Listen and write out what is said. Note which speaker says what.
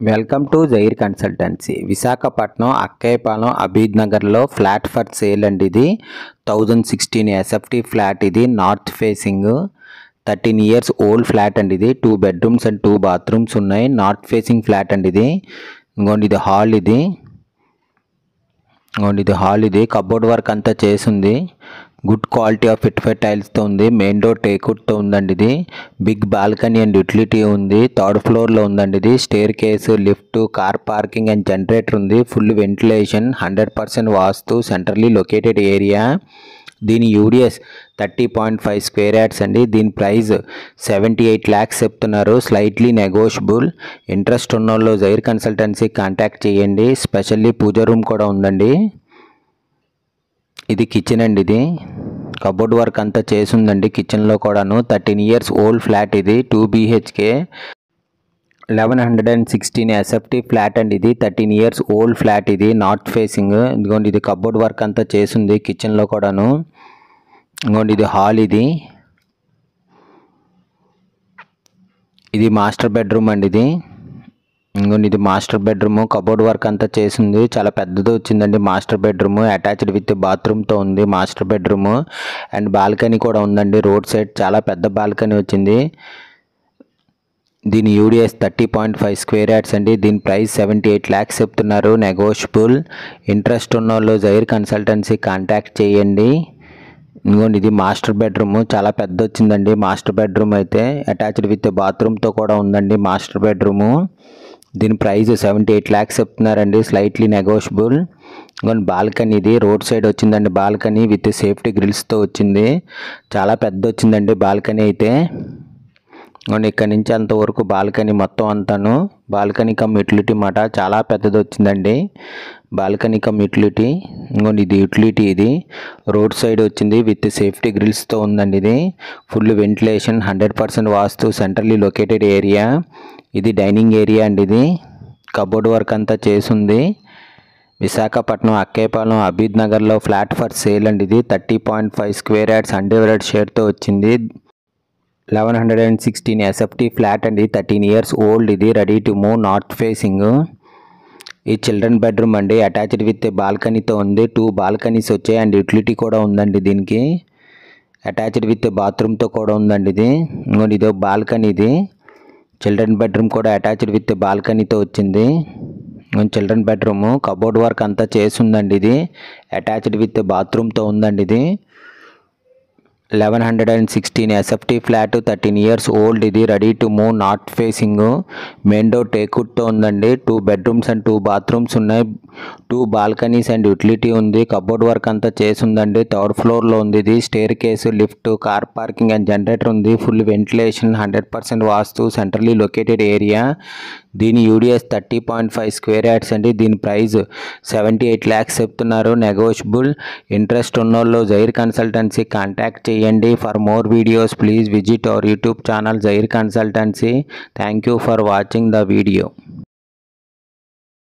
Speaker 1: welcome to Jair consultancy Visakhapatnam Akkayyapalem Abid నగర్లో flat for sale అండి ఇది థౌజండ్ సిక్స్టీన్ ఎస్ఎఫ్టీ ఫ్లాట్ ఇది north facing thirteen years old flat అండి ఇది two bedrooms and two bathrooms ఉన్నాయి నార్త్ ఫేసింగ్ ఫ్లాట్ అండి ఇది ఇంకోండి ఇది హాల్ ఇది ఇంకోండి ఇది హాల్ ఇది కబోర్డ్ వర్క్ అంతా చేసింది గుడ్ క్వాలిటీ ఆఫ్ ఫిట్ఫై టైల్స్తో ఉంది మెయిన్ డోర్ టేకుడ్తో ఉందండి ఇది బిగ్ బాల్కనీ అండ్ యూటిలిటీ ఉంది థర్డ్ ఫ్లోర్లో ఉందండి ఇది staircase lift car parking and generator ఉంది full ventilation hundred percent vastu centrally located area దీని UDS thirty point five square yards అండి దీని ప్రైస్ సెవెంటీ ఎయిట్ ల్యాక్స్ చెప్తున్నారు స్లైట్లీ నెగోషియబుల్ ఇంట్రెస్ట్ ఉన్న వాళ్ళు జైర్ కన్సల్టెన్సీ కాంటాక్ట్ చేయండి స్పెషల్లీ పూజ రూమ్ కూడా ఉందండి ఇది కిచెన్ అండి ఇది కబోర్డ్ వర్క్ అంతా చేసిందండి కిచెన్లో కూడాను థర్టీన్ ఇయర్స్ ఓల్డ్ ఫ్లాట్ ఇది two BHK eleven hundred and sixteen SFT flat అండి ఇది థర్టీన్ ఇయర్స్ ఓల్డ్ ఫ్లాట్ ఇది నార్త్ ఫేసింగ్ ఇదిగోండి ఇది కబోర్డ్ వర్క్ అంతా చేసింది కిచెన్లో కూడాను ఇదిగోండి ఇది హాల్ ఇది ఇది మాస్టర్ బెడ్రూమ్ అండి ఇది ఇంకోండి ఇది మాస్టర్ బెడ్రూమ్ కబోర్డ్ వర్క్ అంతా చేసింది చాలా పెద్దది వచ్చిందండి మాస్టర్ బెడ్రూమ్ అటాచ్డ్ విత్ బాత్రూమ్తో ఉంది మాస్టర్ బెడ్రూమ్ అండ్ బాల్కనీ కూడా ఉందండి రోడ్ సైడ్ చాలా పెద్ద బాల్కనీ వచ్చింది దీని UDS thirty point five square yards అండి దీని ప్రైస్ సెవెంటీ ఎయిట్ ల్యాక్స్ చెప్తున్నారు నెగోషియబుల్ ఇంట్రెస్ట్ ఉన్న వాళ్ళు జైర్ కన్సల్టెన్సీ కాంటాక్ట్ చేయండి ఇదిగోండి ఇది మాస్టర్ బెడ్రూమ్ చాలా పెద్ద వచ్చిందండి మాస్టర్ బెడ్రూమ్ అయితే అటాచ్డ్ విత్ బాత్రూమ్తో కూడా ఉందండి మాస్టర్ బెడ్రూము దీని ప్రైస్ సెవెంటీ ఎయిట్ ల్యాక్స్ చెప్తున్నారండి స్లైట్లీ నెగోషియబుల్ ఇంకొన్ని బాల్కనీ ఇది రోడ్ సైడ్ వచ్చిందండి బాల్కనీ విత్ సేఫ్టీ గ్రిల్స్తో వచ్చింది చాలా పెద్ద వచ్చిందండి బాల్కనీ అయితే ఇంకోండి ఇక్కడ నుంచి అంతవరకు బాల్కనీ మొత్తం అంతాను బాల్కనీ కమ్ యూటిలిటీ మాట చాలా పెద్దది వచ్చిందండి బాల్కనీ కమ్ యూటిలిటీ ఇంకోండి ఇది యూటిలిటీ ఇది రోడ్ సైడ్ వచ్చింది విత్ సేఫ్టీ గ్రిల్స్తో ఉందండి ఇది full ventilation hundred percent vastu centrally located area ఇది డైనింగ్ ఏరియా అండి ఇది కబోర్డ్ వర్క్ అంతా చేసింది విశాఖపట్నం అక్కేపాలెం అబీద్ నగర్లో ఫ్లాట్ ఫర్ సేల్ అండి ఇది thirty point five square yards undivided షేర్తో వచ్చింది eleven hundred and sixteen SFT flat అండి థర్టీన్ ఇయర్స్ ఓల్డ్ ఇది ready to move north facing ఈ చిల్డ్రన్ బెడ్రూమ్ అండి అటాచ్డ్ విత్ బాల్కనీతో ఉంది టూ బాల్కనీస్ వచ్చాయి అండ్ యూటిలిటీ కూడా ఉందండి దీనికి అటాచ్డ్ విత్ బాత్రూమ్తో కూడా ఉందండి ఇది ఇంకోటి ఇదో బాల్కనీ ఇది చిల్డ్రన్ బెడ్రూమ్ కూడా అటాచ్డ్ విత్ బాల్కనీతో వచ్చింది చిల్డ్రన్ బెడ్రూమ్ కబోర్డ్ వర్క్ అంతా చేసి ఉందండి ఇది అటాచ్డ్ విత్ బాత్రూమ్తో ఉందండి ఇది eleven hundred and sixteen SFT flat thirteen years old ఇది ready to move north facing main door టేకుడ్తో ఉందండి two bedrooms and two bathrooms ఉన్నాయి టూ బాల్కనీస్ అండ్ యూటిలిటీ ఉంది కబోర్డ్ వర్క్ అంతా చేసి ఉందండి థర్డ్ ఫ్లోర్లో ఉంది ఇది staircase lift car parking and generator ఉంది full ventilation hundred percent vastu centrally located area దీని UDS thirty point five square yards అండి దీని ప్రైస్ సెవెంటీ ఎయిట్ ల్యాక్స్ చెప్తున్నారు నెగోషియబుల్ ఇంట్రెస్ట్ ఉన్నోళ్ళు జైర్ కన్సల్టెన్సీ కాంటాక్ట్ చేయండి for more videos please visit our YouTube channel జైర్ consultancy thank you for watching the video